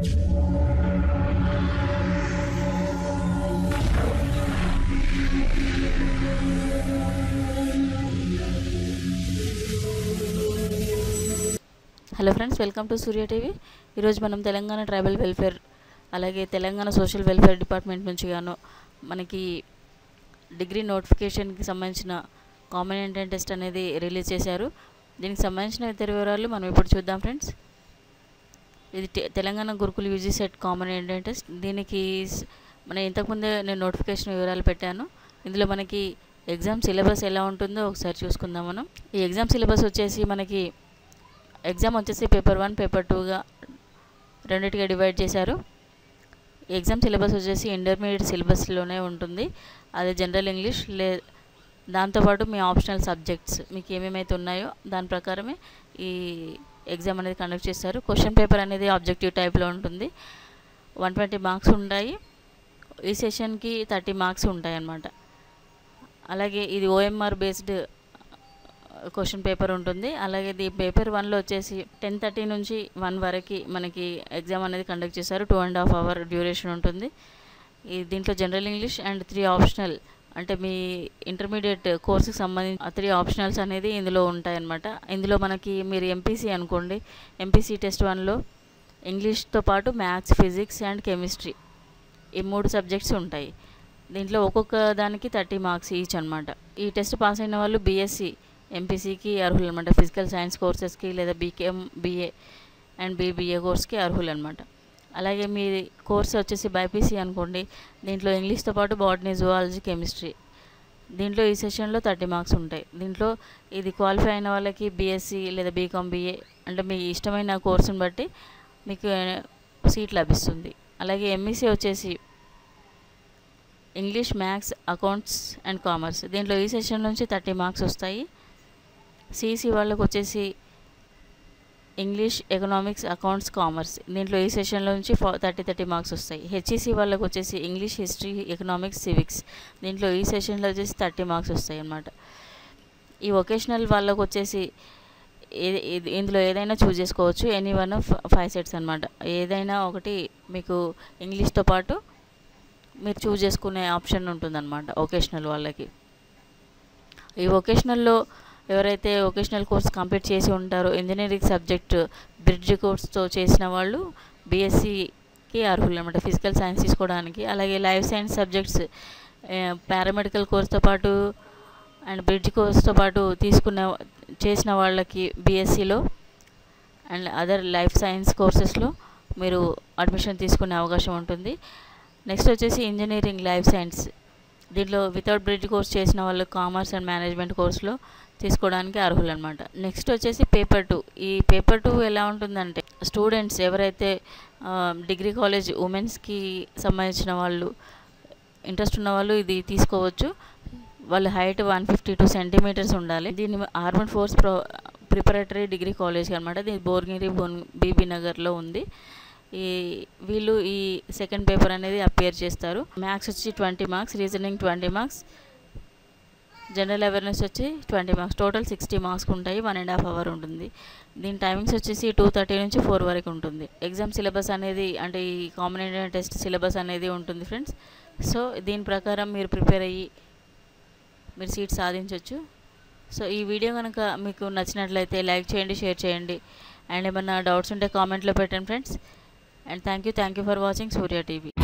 hello friends welcome to Surya TV ఈరోజు మనం Telangana tribal welfare అలాగే తెలంగాణ సోషల్ వెల్ఫేర్ డిపార్ట్మెంట్ నుంచి గాను మనకి డిగ్రీ నోటిఫికేషన్కి సంబంధించిన కామన్ ఎంట్రన్స్ టెస్ట్ అనేది రిలీజ్ చేశారు దీనికి సంబంధించిన ఇతర వివరాలు మనం ఇప్పుడు చూద్దాం ఫ్రెండ్స్ ఇది తె- Telangana Gurukula UG CET common entrance test దీనికి స్- మన ఇంతకుముందే నేను నోటిఫికేషన్ వివరాలు పెట్టాను ఇందులో మనకి ఎగ్జామ్ సిలబస్ ఎలా ఉంటుందో ఒకసారి చూసుకుందాం మనం ఈ ఎగ్జామ్ సిలబస్ వచ్చేసి మనకి ఎగ్జామ్ వచ్చేసి పేపర్ వన్ పేపర్ టూగా రెండింటిగా డివైడ్ చేశారు ఈ ఎగ్జామ్ సిలబస్ వచ్చేసి ఇంటర్మీడియట్ సిలబస్లోనే ఉంటుంది అది జనరల్ ఇంగ్లీష్ లే దాంతోపాటు మీ ఆప్షనల్ సబ్జెక్ట్స్ మీకు ఏమేమైతే ఉన్నాయో దాని ప్రకారమే ఈ ఎగ్జామ్ అనేది కండక్ట్ చేస్తారు క్వశ్చన్ పేపర్ అనేది ఆబ్జెక్టివ్ టైప్లో ఉంటుంది వన్ ట్వంటీ మార్క్స్ ఉంటాయి ఈ సెషన్కి థర్టీ మార్క్స్ ఉంటాయి అన్నమాట అలాగే ఇది ఓఎంఆర్ బేస్డ్ క్వశ్చన్ పేపర్ ఉంటుంది అలాగే ఇది పేపర్ వన్లో వచ్చేసి టెన్ థర్టీ నుంచి వన్ వరకు మనకి ఎగ్జామ్ అనేది కండక్ట్ చేశారు two and half hour duration ఉంటుంది ఈ దీంట్లో general English and three optional అంటే మీ ఇంటర్మీడియట్ కోర్సుకి సంబంధించి త్రీ ఆప్షనల్స్ అనేది ఇందులో ఉంటాయన్నమాట ఇందులో మనకి మీరు ఎంపీసీ అనుకోండి ఎంపీసీ టెస్ట్ వన్లో ఇంగ్లీష్తో పాటు మ్యాథ్స్ ఫిజిక్స్ అండ్ కెమిస్ట్రీ ఈ మూడు సబ్జెక్ట్స్ ఉంటాయి దీంట్లో ఒక్కొక్క దానికి థర్టీ మార్క్స్ ఈచ్ అనమాట ఈ టెస్ట్ పాస్ అయిన వాళ్ళు బీఎస్సీ ఎంపీసీకి అర్హులు అనమాట ఫిజికల్ సైన్స్ కోర్సెస్కి లేదా బీకేఎం బీఏ అండ్ బీబీఏ కోర్స్కి అర్హులు అనమాట అలాగే మీ కోర్స్ వచ్చేసి బైపీసీ అనుకోండి దీంట్లో ఇంగ్లీష్తో పాటు బాటనీ జువాలజీ కెమిస్ట్రీ దీంట్లో ఈ సెషన్లో థర్టీ మార్క్స్ ఉంటాయి దీంట్లో ఇది క్వాలిఫై అయిన వాళ్ళకి బీఎస్సీ లేదా బీకామ్ బీఏ అంటే మీ ఇష్టమైన కోర్సుని బట్టి మీకు సీట్ లభిస్తుంది అలాగే ఎంఈసీ వచ్చేసి English maths accounts and commerce దీంట్లో ఈ సెషన్ నుంచి థర్టీ మార్క్స్ వస్తాయి సిఈసి వాళ్ళకి వచ్చేసి ఇంగ్లీష్ ఎకనామిక్స్ అకౌంట్స్ కామర్స్ దీంట్లో ఈ సెషన్లో నుంచి ఫా థర్టీ థర్టీ మార్క్స్ వస్తాయి హెచ్ఈసి వాళ్ళకి వచ్చేసి ఇంగ్లీష్ హిస్టరీ ఎకనామిక్స్ సివిక్స్ దీంట్లో ఈ సెషన్లో వచ్చేసి థర్టీ మార్క్స్ వస్తాయి అన్నమాట ఈ వొకేషనల్ వాళ్ళకి వచ్చేసి ఏ- ఇది- ఇందులో ఏదైనా చూస్ చేసుకోవచ్చు ఎనీ వన్ ఫైవ్ సెట్స్ అనమాట ఏదైనా ఒకటి మీకు ఇంగ్లీష్తో పాటు మీరు చూస్ చేసుకునే ఆప్షన్ ఉంటుందన్నమాట వొకేషనల్ వాళ్ళకి ఈ వొకేషనల్లో ఎవరైతే వొకేషనల్ కోర్స్ కంప్లీట్ చేసి ఉంటారో ఇంజనీరింగ్ సబ్జెక్ట్ బ్రిడ్జ్ కోర్స్తో చేసిన వాళ్ళు బీఎస్సీకి అర్హులు అనమాట ఫిజికల్ సైన్స్ తీసుకోవడానికి అలాగే లైఫ్ సైన్స్ సబ్జెక్ట్స్ పారామెడికల్ కోర్స్తో పాటు అండ్ బ్రిడ్జ్ కోర్స్తో పాటు తీసుకున్న చేసిన వాళ్ళకి బీఎస్సీలో అండ్ అదర్ లైఫ్ సైన్స్ కోర్సెస్లో మీరు అడ్మిషన్ తీసుకునే అవకాశం ఉంటుంది నెక్స్ట్ వచ్చేసి ఇంజనీరింగ్ లైఫ్ సైన్స్ దీంట్లో వితౌట్ బ్రిడ్జ్ కోర్స్ చేసిన వాళ్ళు కామర్స్ అండ్ మేనేజ్మెంట్ కోర్సులో తీసుకోవడానికి అర్హులు అనమాట నెక్స్ట్ వచ్చేసి పేపర్ టూ ఈ పేపర్ టూ ఎలా ఉంటుందంటే స్టూడెంట్స్ ఎవరైతే డిగ్రీ కాలేజ్ ఉమెన్స్కి సంబంధించిన వాళ్ళు ఇంట్రెస్ట్ ఉన్న వాళ్ళు ఇది తీసుకోవచ్చు వాళ్ళ height one fifty two centimetres ఉండాలి దీన్ని ఆర్మన్ ఫోర్స్ ప్రో ప్రిపరేటరీ డిగ్రీ కాలేజ్ అనమాట దీని భువనగిరి భువన్ బీబీ నగర్లో ఉంది ఈ వీళ్ళు ఈ సెకండ్ పేపర్ అనేది అపేర్ చేస్తారు మ్యాథ్స్ వచ్చి twenty marks reasoning twenty marks general awareness వచ్చి twenty marks total sixty marks ఉంటాయి వన్ అండ్ హాఫ్ అవర్ ఉంటుంది దీని టైమింగ్స్ వచ్చేసి టూ థర్టీ నుంచి ఫోర్ వరకు ఉంటుంది ఎగ్జామ్ సిలబస్ అనేది అంటే ఈ కామన్ ఇండియన్ టెస్ట్ సిలబస్ అనేది ఉంటుంది ఫ్రెండ్స్ సో దీని ప్రకారం మీరు ప్రిపేర్ అయ్యి మీరు సీట్ సాధించవచ్చు సో ఈ వీడియో కనుక మీకు నచ్చినట్లయితే లైక్ చేయండి షేర్ చేయండి అండ్ ఏమన్నా డౌట్స్ ఉంటే కామెంట్లో పెట్టండి friends and thank you thank you for watching Surya TV